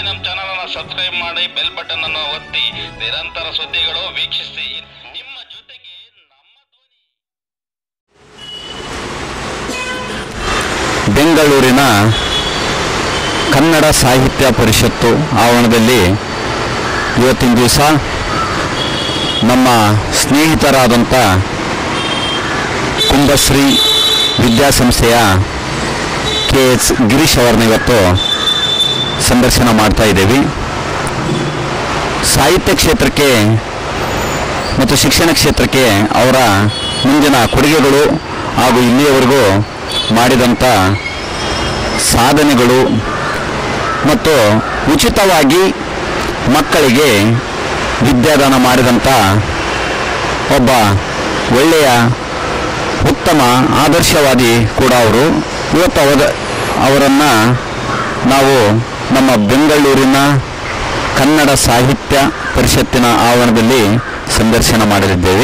ನಮ್ಮ ಚಾನಲ್ ಅನ್ನು ಸಬ್ಸ್ಕ್ರೈಬ್ ಮಾಡಿ ಬೆಲ್ ಬಟನ್ ಅನ್ನು ಒತ್ತಿ ನಿರಂತರ ಸುದ್ದಿಗಳು ವೀಕ್ಷಿಸಿ ನಿಮ್ಮ ಜೊತೆಗೆ ನಮ್ಮ ಧ್ವನಿ ಬೆಂಗಳೂರಿನ ಕನ್ನಡ ಸಾಹಿತ್ಯ ಪರಿಷತ್ತು ಆವರಣದಲ್ಲಿ ಇವತ್ತಿನ ದಿವಸ ನಮ್ಮ ಸ್ನೇಹಿತರಾದಂಥ ಕುಂಭಶ್ರೀ ವಿದ್ಯಾಸಂಸ್ಥೆಯ ಕೆ ಎಸ್ ಗಿರೀಶ್ ಅವರನ್ನ ಇವತ್ತು ಸಂದರ್ಶನ ಮಾಡ್ತಾ ಇದ್ದೀವಿ ಸಾಹಿತ್ಯ ಕ್ಷೇತ್ರಕ್ಕೆ ಮತ್ತು ಶಿಕ್ಷಣ ಕ್ಷೇತ್ರಕ್ಕೆ ಅವರ ಮುಂದಿನ ಕೊಡುಗೆಗಳು ಹಾಗೂ ಇಲ್ಲಿಯವರೆಗೂ ಮಾಡಿದಂಥ ಸಾಧನೆಗಳು ಮತ್ತು ಉಚಿತವಾಗಿ ಮಕ್ಕಳಿಗೆ ವಿದ್ಯಾದಾನ ಮಾಡಿದಂಥ ಒಬ್ಬ ಒಳ್ಳೆಯ ಉತ್ತಮ ಆದರ್ಶವಾದಿ ಕೂಡ ಅವರು ಇವತ್ತು ಅವರ ಅವರನ್ನು ನಾವು ನಮ್ಮ ಬೆಂಗಳೂರಿನ ಕನ್ನಡ ಸಾಹಿತ್ಯ ಪರಿಷತ್ತಿನ ಆವರಣದಲ್ಲಿ ಸಂದರ್ಶನ ಮಾಡಲಿದ್ದೇವೆ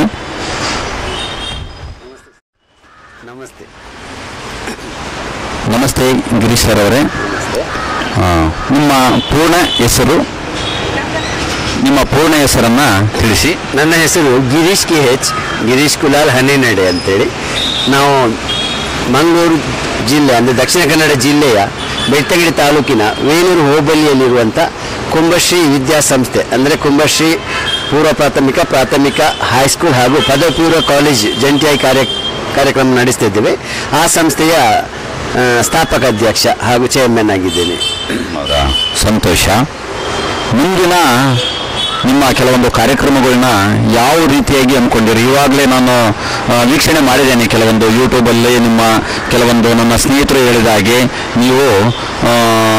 ನಮಸ್ತೆ ನಮಸ್ತೆ ಗಿರೀಶ್ ಸರ್ ಅವರೇ ಆ, ನಿಮ್ಮ ಪೂರ್ಣ ಹೆಸರು ನಿಮ್ಮ ಪೂರ್ಣ ಹೆಸರನ್ನು ತಿಳಿಸಿ ನನ್ನ ಹೆಸರು ಗಿರೀಶ್ ಕೆ ಹೆಚ್ ಗಿರೀಶ್ ಕುಲಾಲ್ ಹನೇನಡೆ ಅಂತೇಳಿ ನಾವು ಮಂಗಳೂರು ಜಿಲ್ಲೆ ಅಂದರೆ ದಕ್ಷಿಣ ಕನ್ನಡ ಜಿಲ್ಲೆಯ ಬೆಳ್ತಂಗಡಿ ತಾಲೂಕಿನ ವೇಣೂರು ಹೋಬಳಿಯಲ್ಲಿರುವಂಥ ಕುಂಭಶ್ರೀ ವಿದ್ಯಾಸಂಸ್ಥೆ ಅಂದರೆ ಕುಂಭಶ್ರೀ ಪೂರ್ವ ಪ್ರಾಥಮಿಕ ಪ್ರಾಥಮಿಕ ಹೈಸ್ಕೂಲ್ ಹಾಗೂ ಪದವಿ ಪೂರ್ವ ಕಾಲೇಜ್ ಜಂಟಿಯಾಗಿ ಕಾರ್ಯ ಕಾರ್ಯಕ್ರಮ ನಡೆಸ್ತಿದ್ದೇವೆ ಆ ಸಂಸ್ಥೆಯ ಆ, ಸ್ಥಾಪಕ ಅಧ್ಯಕ್ಷ ಹಾಗೂ ಚೇರ್ಮನ್ ಆಗಿದ್ದೇನೆ ಹೌದಾ ಸಂತೋಷ ಮುಂದಿನ ನಿಮ್ಮ ಕೆಲವೊಂದು ಕಾರ್ಯಕ್ರಮಗಳನ್ನ ಯಾವ ರೀತಿಯಾಗಿ ಅಂದ್ಕೊಂಡಿರಿ ಇವಾಗಲೇ ನಾನು ಆ, ವೀಕ್ಷಣೆ ಮಾಡಿದ್ದೇನೆ ಕೆಲವೊಂದು ಯೂಟ್ಯೂಬಲ್ಲಿ ನಿಮ್ಮ ಕೆಲವೊಂದು ನನ್ನ ಸ್ನೇಹಿತರು ಹೇಳಿದ ಹಾಗೆ ನೀವು ಆ,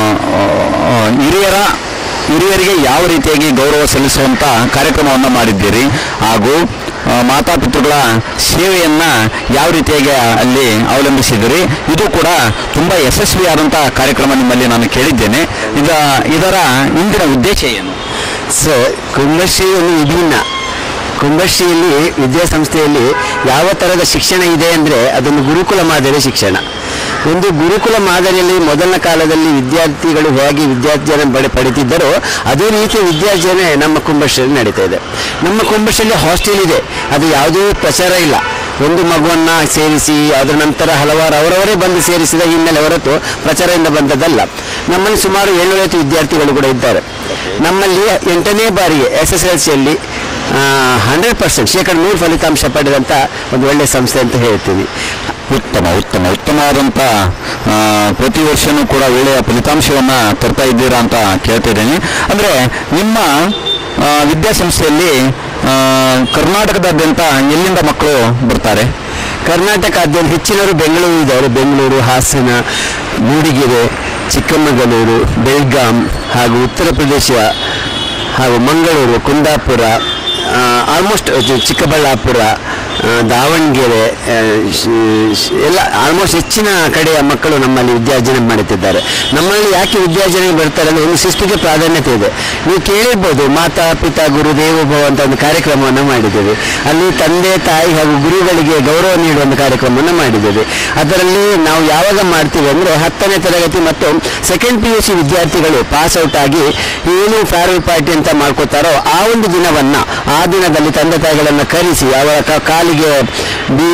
ಆ, ಹಿರಿಯರ ಹಿರಿಯರಿಗೆ ಯಾವ ರೀತಿಯಾಗಿ ಗೌರವ ಸಲ್ಲಿಸುವಂಥ ಕಾರ್ಯಕ್ರಮವನ್ನು ಮಾಡಿದ್ದೀರಿ ಹಾಗೂ ಆ, ಮಾತಾಪಿತೃಗಳ ಸೇವೆಯನ್ನ ಯಾವ ರೀತಿಯಾಗಿ ಅಲ್ಲಿ ಅವಲಂಬಿಸಿದಿರಿ ಇದು ಕೂಡ ತುಂಬ ಯಶಸ್ವಿಯಾದಂಥ ಕಾರ್ಯಕ್ರಮ ನಿಮ್ಮಲ್ಲಿ ನಾನು ಕೇಳಿದ್ದೇನೆ ಇದ ಇದರ ಇಂದಿನ ಉದ್ದೇಶ ಏನು ಸೊ ಕುಂಭಶ್ರೀ ಒಂದು ವಿಭಿನ್ನ ಕುಂಭಶ್ರೀಯಲ್ಲಿ ವಿದ್ಯಾಸಂಸ್ಥೆಯಲ್ಲಿ ಯಾವ ಥರದ ಶಿಕ್ಷಣ ಇದೆ ಅಂದರೆ ಅದೊಂದು ಗುರುಕುಲ ಮಾದರಿ ಶಿಕ್ಷಣ ಒಂದು ಗುರುಕುಲ ಮಾದರಿಯಲ್ಲಿ ಮೊದಲನ ಕಾಲದಲ್ಲಿ ವಿದ್ಯಾರ್ಥಿಗಳು ಹೇಗೆ ವಿದ್ಯಾರ್ಜನೆ ಪಡೆ ಪಡಿತಿದ್ದರೋ ಅದೇ ರೀತಿ ವಿದ್ಯಾರ್ಜನೆ ನಮ್ಮ ಕುಂಭಶ್ರೀಯಲ್ಲಿ ನಡೀತಾ ಇದೆ ನಮ್ಮ ಕುಂಭಶ್ರೀಯಲ್ಲಿ ಹಾಸ್ಟೆಲ್ ಇದೆ ಅದು ಯಾವುದೇ ಪ್ರಚಾರ ಇಲ್ಲ ಒಂದು ಮಗುವನ್ನ ಸೇರಿಸಿ ಅದರ ನಂತರ ಹಲವಾರು ಅವರವರೇ ಬಂದು ಸೇರಿಸಿದ ಹಿನ್ನೆಲೆ ಹೊರತು ಪ್ರಚಾರದಿಂದ ಬಂದದ್ದಲ್ಲ ನಮ್ಮಲ್ಲಿ ಸುಮಾರು ಏಳ್ನೂರೈವತ್ತು ವಿದ್ಯಾರ್ಥಿಗಳು ಕೂಡ ಇದ್ದಾರೆ ನಮ್ಮಲ್ಲಿ ಎಂಟನೇ ಬಾರಿಗೆ ಎಸ್ ಎಸ್ ಎಲ್ ಸಿಯಲ್ಲಿ ಹಂಡ್ರೆಡ್ ಪರ್ಸೆಂಟ್ ಶೇಕಡ ನೂರು ಫಲಿತಾಂಶ ಪಡೆದಂಥ ಒಂದು ಒಳ್ಳೆಯ ಸಂಸ್ಥೆ ಅಂತ ಹೇಳ್ತೀನಿ ಉತ್ತಮ ಉತ್ತಮ ಉತ್ತಮವಾದಂಥ ಆ, ಪ್ರತಿ ವರ್ಷನೂ ಕೂಡ ಒಳ್ಳೆಯ ಫಲಿತಾಂಶವನ್ನು ತರ್ತಾ ಇದ್ದೀರಾ ಅಂತ ಕೇಳ್ತಾ ಇದ್ದೀನಿ ಅಂದರೆ ನಿಮ್ಮ ಆ, ವಿದ್ಯಾಸಂಸ್ಥೆಯಲ್ಲಿ ಆ, ಕರ್ನಾಟಕದಾದ್ಯಂತ ಎಲ್ಲಿಂದ ಮಕ್ಕಳು ಬರ್ತಾರೆ ಕರ್ನಾಟಕಾದ್ಯಂತ ಹೆಚ್ಚಿನವರು ಬೆಂಗಳೂರು ಇದ್ದಾರೆ ಬೆಂಗಳೂರು ಹಾಸನ ಮೂಡಿಗೆರೆ ಚಿಕ್ಕಮಗಳೂರು ಬೆಳ್ಗಾಂ ಹಾಗೂ ಉತ್ತರ ಪ್ರದೇಶ ಹಾಗೂ ಮಂಗಳೂರು ಕುಂದಾಪುರ ಆಲ್ಮೋಸ್ಟ್ ಚಿಕ್ಕಬಳ್ಳಾಪುರ ಆ, ದಾವಣಗೆರೆ ಆ, ಶ್- ಶ್- ಎಲ್ಲ ಆಲ್ಮೋಸ್ಟ್ ಹೆಚ್ಚಿನ ಕಡೆಯ ಮಕ್ಕಳು ನಮ್ಮಲ್ಲಿ ವಿದ್ಯಾರ್ಜನೆ ಮಾಡುತ್ತಿದ್ದಾರೆ ನಮ್ಮಲ್ಲಿ ಯಾಕೆ ವಿದ್ಯಾರ್ಜನೆ ಬರ್ತಾರೆ ಅಂದರೆ ಒಂದು ಶಿಸ್ತಿಗೆ ಪ್ರಾಧಾನ್ಯತೆ ಇದೆ ನೀವು ಕೇಳಿರ್ಬೋದು ಮಾತಾ ಪಿತಾ ಗುರು ದೇವೋಭವ ಅಂತ ಒಂದು ಕಾರ್ಯಕ್ರಮವನ್ನು ಮಾಡಿದ್ದೇವೆ ಅಲ್ಲಿ ತಂದೆ ತಾಯಿ ಹಾಗೂ ಗುರುಗಳಿಗೆ ಗೌರವ ನೀಡುವ ಒಂದು ಕಾರ್ಯಕ್ರಮವನ್ನು ಮಾಡಿದ್ದೇವೆ ಅದರಲ್ಲಿ ನಾವು ಯಾವಾಗ ಮಾಡ್ತೀವಿ ಅಂದರೆ ಹತ್ತನೇ ತರಗತಿ ಮತ್ತು ಸೆಕೆಂಡ್ ಪಿ ಯು ಸಿ ವಿದ್ಯಾರ್ಥಿಗಳು ಪಾಸ್ ಔಟ್ ಆಗಿ ಏನು ಫೇರ್ವೆಲ್ ಪಾರ್ಟಿ ಅಂತ ಮಾಡ್ಕೋತಾರೋ ಆ ಒಂದು ದಿನವನ್ನ ಆ ದಿನದಲ್ಲಿ ತಂದೆ ತಾಯಿಗಳನ್ನು ಕರೆಸಿ ಅವರ ಕ- ಕಾಲಿಗೆ ಬೀ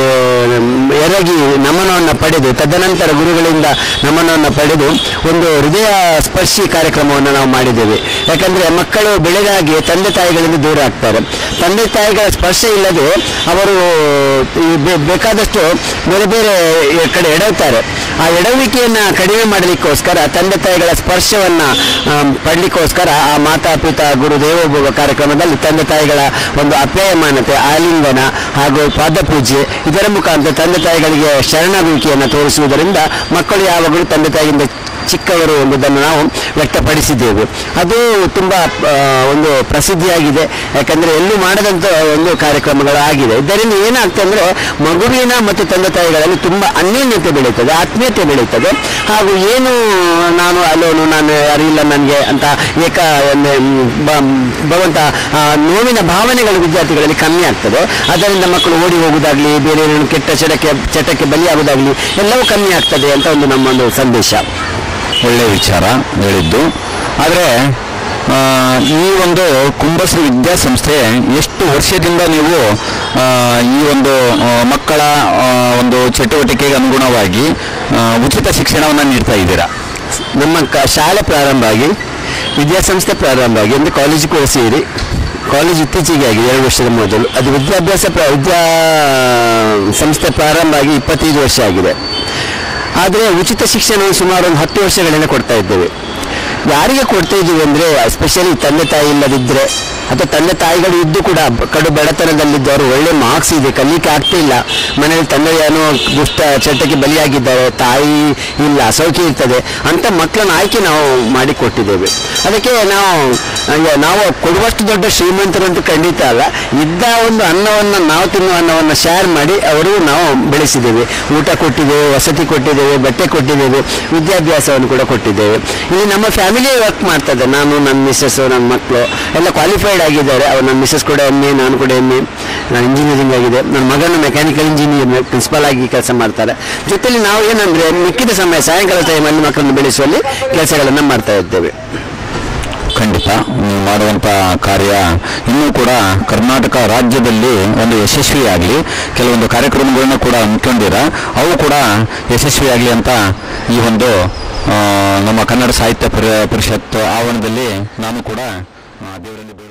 ಎರಗಿ ನಮನವನ್ನು ಪಡೆದು ತದನಂತರ ಗುರುಗಳಿಂದ ನಮನವನ್ನು ಪಡೆದು ಒಂದು ಹೃದಯ ಸ್ಪರ್ಶಿ ಕಾರ್ಯಕ್ರಮವನ್ನು ನಾವು ಮಾಡಿದ್ದೇವೆ ಯಾಕಂದ್ರೆ ಮಕ್ಕಳು ಬೆಳೆದಾಗಿ ತಂದೆ ತಾಯಿಗಳಿಂದ ದೂರ ಆಗ್ತಾರೆ ತಂದೆ ತಾಯಿಗಳ ಸ್ಪರ್ಶ ಇಲ್ಲದೆ ಅವರು ಈ ಬೆ- ಬೇಕಾದಷ್ಟು ಬೇರೆ ಬೇರೆ ಕಡೆ ಎಡವ್ತಾರೆ ಆ ಎಡವಿಕೆಯನ್ನ ಕಡಿಮೆ ಮಾಡಲಿಕ್ಕೋಸ್ಕರ ತಂದೆ ತಾಯಿಗಳ ಸ್ಪರ್ಶವನ್ನ ಆಮ್, ಪಡ್ಲಿಕ್ಕೋಸ್ಕರ ಆ ಮಾತಾ ಪಿತಾ ಗುರು ದೇವೋಭವ ಕಾರ್ಯಕ್ರಮದಲ್ಲಿ ತಂದೆ ತಾಯಿಗಳ ಒಂದು ಅಪ್ಯಾಯಮಾನತೆ ಆಲಿಂಗನ ಹಾಗೂ ಪಾದಪೂಜೆ ಇದರ ಮುಖಾಂತರ ತಂದೆ ತಾಯಿಗಳಿಗೆ ಶರಣಾಗುವಿಕೆಯನ್ನು ತೋರಿಸುವುದರಿಂದ ಮಕ್ಕಳು ಯಾವಾಗಲೂ ತಂದೆ ತಾಯಿಯಿಂದ ಚಿಕ್ಕವರು ಎಂಬುದನ್ನು ನಾವು ವ್ಯಕ್ತಪಡಿಸಿದ್ದೇವೆ ಅದು ತುಂಬ ಆ, ಒಂದು ಪ್ರಸಿದ್ಧಿಯಾಗಿದೆ ಯಾಕಂದರೆ ಎಲ್ಲೂ ಮಾಡದಂಥ ಒಂದು ಕಾರ್ಯಕ್ರಮಗಳು ಆಗಿದೆ ಇದರಿಂದ ಏನಾಗ್ತದೆ ಅಂದರೆ ಮಗುವಿನ ಮತ್ತು ತಂದೆ ತಾಯಿಗಳಲ್ಲಿ ತುಂಬ ಅನ್ಯೋನ್ಯತೆ ಬೆಳೀತದೆ ಆತ್ಮೀಯತೆ ಬೆಳೀತದೆ ಹಾಗೂ ಏನು ನಾನು ಅಲೋನು ನಾನು ಯಾರಿಲ್ಲ ನನಗೆ ಅಂತ ಏಕ ಒಂದು, ಮ್, ಬ- ಬರುವಂಥ ಆ, ನೋವಿನ ಭಾವನೆಗಳು ವಿದ್ಯಾರ್ಥಿಗಳಲ್ಲಿ ಕಮ್ಮಿ ಆಗ್ತದೆ ಅದರಿಂದ ಮಕ್ಕಳು ಓಡಿ ಹೋಗುವುದಾಗಲಿ ಬೇರೆ ಏನೇನು ಕೆಟ್ಟ ಚಟಕ್ಕೆ ಚಟಕ್ಕೆ ಬಲಿಯಾಗುವುದಾಗಲಿ ಎಲ್ಲವೂ ಕಮ್ಮಿ ಆಗ್ತದೆ ಅಂತ ಒಂದು ನಮ್ಮ ಒಂದು ಸಂದೇಶ ಒಳ್ಳೆಯ ವಿಚಾರ ಹೇಳಿದ್ದು ಆದರೆ ಆ, ಈ ಒಂದು ಕುಂಬಶ್ರೀ ವಿದ್ಯಾಸಂಸ್ಥೆ ಎಷ್ಟು ವರ್ಷದಿಂದ ನೀವು ಆ, ಈ ಒಂದು ಆ, ಮಕ್ಕಳ ಆ, ಒಂದು ಚಟುವಟಿಕೆಗೆ ಅನುಗುಣವಾಗಿ ಆ, ಉಚಿತ ಶಿಕ್ಷಣವನ್ನು ನೀಡ್ತಾ ಇದ್ದೀರಾ ನಮ್ಮ ಕ ಶಾಲೆ ಪ್ರಾರಂಭ ಆಗಿ ವಿದ್ಯಾಸಂಸ್ಥೆ ಪ್ರಾರಂಭ ಆಗಿ ಅಂದರೆ ಕಾಲೇಜು ಕೂಡ ಸೇರಿ ಕಾಲೇಜ್ ಇತ್ತೀಚೆಗೆ ಆಗಿದೆ ಎರಡು ವರ್ಷದ ಮೊದಲು ಅದು ವಿದ್ಯಾಭ್ಯಾಸ ಪ್ರ ವಿದ್ಯಾ ಸಂಸ್ಥೆ ಪ್ರಾರಂಭ ಆಗಿ ಇಪ್ಪತ್ತೈದು ವರ್ಷ ಆಗಿದೆ ಆದರೆ ಉಚಿತ ಶಿಕ್ಷಣವನ್ನು ಸುಮಾರು ಒಂದು ಹತ್ತು ವರ್ಷಗಳಿಂದ ಕೊಡ್ತಾ ಇದ್ದೇವೆ ಯಾರಿಗೆ ಕೊಡ್ತಾ ಇದ್ದೀವಿ ಅಂದರೆ ಎಸ್ಪೆಷಲಿ ತಂದೆ ತಾಯಿ ಇಲ್ಲದಿದ್ದರೆ ಅಥವಾ ತಂದೆ ತಾಯಿಗಳು ಇದ್ದು ಕೂಡ ಬ- ಕಡು ಬಡತನದಲ್ಲಿದ್ದವರು ಒಳ್ಳೆ ಮಾರ್ಕ್ಸ್ ಇದೆ ಕಲಿಲಿಕ್ಕೆ ಆಗ್ತಿಲ್ಲ ಮನೆಯಲ್ಲಿ ತಂದೆ ಏನೋ ದುಷ್ಟ ಚಟಕ್ಕೆ ಬಲಿಯಾಗಿದ್ದಾರೆ ತಾಯಿ ಇಲ್ಲ ಅಸೌಖ್ಯ ಇರ್ತದೆ ಅಂತ ಮಕ್ಕಳನ್ನ ಆಯ್ಕೆ ನಾವು ಮಾಡಿ ಕೊಟ್ಟಿದ್ದೇವೆ ಅದಕ್ಕೆ ನಾವು ಹಂಗೆ ನಾವು ಕೊಡುವಷ್ಟು ದೊಡ್ಡ ಶ್ರೀಮಂತರಂತೂ ಖಂಡಿತ ಅಲ್ಲ ಇದ್ದ ಒಂದು ಅನ್ನವನ್ನು ನಾವು ತಿನ್ನುವ ಅನ್ನವನ್ನು ಶೇರ್ ಮಾಡಿ ಅವರು ನಾವು ಬೆಳೆಸಿದ್ದೇವೆ ಊಟ ಕೊಟ್ಟಿದ್ದೇವೆ ವಸತಿ ಕೊಟ್ಟಿದ್ದೇವೆ ಬಟ್ಟೆ ಕೊಟ್ಟಿದ್ದೇವೆ ವಿದ್ಯಾಭ್ಯಾಸವನ್ನು ಕೂಡ ಕೊಟ್ಟಿದ್ದೇವೆ ಇಲ್ಲಿ ನಮ್ಮ ಫ್ಯಾಮಿಲಿ ವರ್ಕ್ ಮಾಡ್ತದೆ ನಾನು ನನ್ನ ಮಿಸ್ಸಸ್ಸು ನನ್ನ ಮಕ್ಕಳು ಎಲ್ಲ ಕ್ವಾಲಿಫೈಡ್ ಆಗಿದ್ದಾರೆ ಅವ್ರು ನನ್ನ ಮಿಸ್ಸಸ್ ಕೂಡ ಎಮ್ ಎ ನಾನು ಕೂಡ ಎಮ್ ಎ ನಾನು ಇಂಜಿನಿಯರಿಂಗ್ ಆಗಿದೆ ನನ್ನ ಮಗನ ಮೆಕ್ಯಾನಿಕಲ್ ಇಂಜಿನಿಯರ್ ಪ್ರಿನ್ಸಿಪಲ್ ಆಗಿ ಕೆಲಸ ಮಾಡ್ತಾರೆ ಜೊತೆಲಿ ನಾವು ಏನಂದ್ರೆ ಮಿಕ್ಕಿದ ಸಮಯ ಸಾಯಂಕಾಲ ಟೈಮಲ್ಲಿ ಮಕ್ಕಳನ್ನು ಬೆಳೆಸುವಲ್ಲಿ ಕೆಲಸಗಳನ್ನು ಮಾಡ್ತಾ ಇದ್ದೇವೆ ಖಂಡಿತ ನೀವು ಮಾಡುವಂಥ ಕಾರ್ಯ ಇನ್ನೂ ಕೂಡ ಕರ್ನಾಟಕ ರಾಜ್ಯದಲ್ಲಿ ಒಂದು ಯಶಸ್ವಿಯಾಗಲಿ ಕೆಲವೊಂದು ಕಾರ್ಯಕ್ರಮಗಳನ್ನ ಕೂಡ ಹಮ್ಮಿಕೊಂಡಿರ ಅವು ಕೂಡ ಯಶಸ್ವಿಯಾಗಲಿ ಅಂತ ಈ ಒಂದು ಆ, ನಮ್ಮ ಕನ್ನಡ ಸಾಹಿತ್ಯ ಪರಿ ಪರಿಷತ್ ಆವರಣದಲ್ಲಿ ನಾನು ಕೂಡ ಆ, ದೇವರಲ್ಲಿ